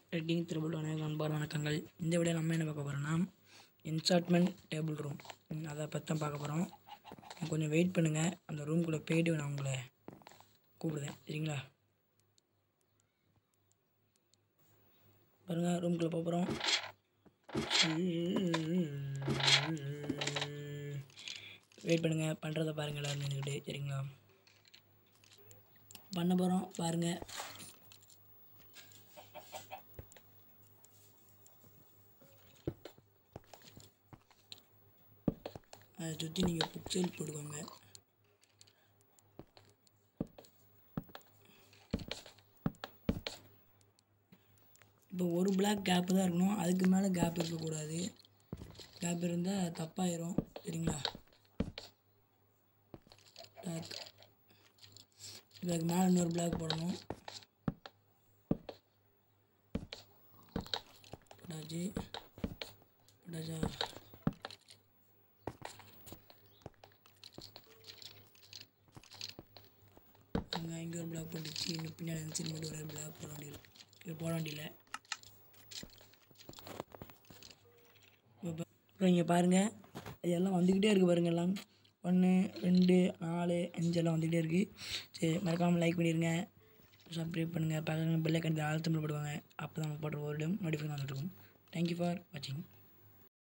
red ink திருபுள் அனைவரும் நண்பர் வணக்கங்கள் இந்த வீடியோ நம்ம என்ன பார்க்க போகிறோம்னா என்சாட்மெண்ட் டேபிள் ரூம் அதை பற்றி தான் பார்க்க போகிறோம் கொஞ்சம் வெயிட் பண்ணுங்கள் அந்த ரூம்குள்ளே போயிட்டு நான் உங்களை கூப்பிடுதேன் சரிங்களா பாருங்கள் ரூம்குள்ளே போக போகிறோம் வெயிட் பண்ணுங்கள் பண்ணுறதை பாருங்கள் எல்லோரும் நின்றுக்கிட்டு சரிங்களா பண்ண போகிறோம் பாருங்கள் அதை சுற்றி நீங்கள் புக்செல் போட்டுக்கோங்க இப்போ ஒரு பிளாக் கேப்பு தான் இருக்கணும் அதுக்கு மேலே கேப் இருக்கக்கூடாது கேப் இருந்தால் தப்பாயிரும் சரிங்களா டார்க் இதுக்கு மேலே இன்னொரு பிளாக் போடணும் போட்டாச்சு போட்டாச்சா அங்கே இங்கே ஒரு பிளாக் போட்டுச்சு இன்னும் பின்னாடி இருந்துச்சு மட்டும் ஒரு பிளாக் போட வேண்டியது இது போட வேண்டியல அப்புறம் இங்கே பாருங்கள் அது எல்லாம் வந்துக்கிட்டே இருக்குது பாருங்கள் எல்லாம் ஒன்று ரெண்டு நாலு அஞ்சு எல்லாம் வந்துக்கிட்டே இருக்குது சரி மறக்காமல் லைக் பண்ணிடுங்க சப்ஸ்கிரைப் பண்ணுங்கள் பக்கத்தில் பெல்லை கண்டு ஆழ்த்தமிழ் போடுவாங்க அப்போ தான் நம்ம போடுற ஒரு நோட்டிஃபிகேஷன் வந்துட்டு இருக்கும் தேங்க்யூ ஃபார் வாட்சிங்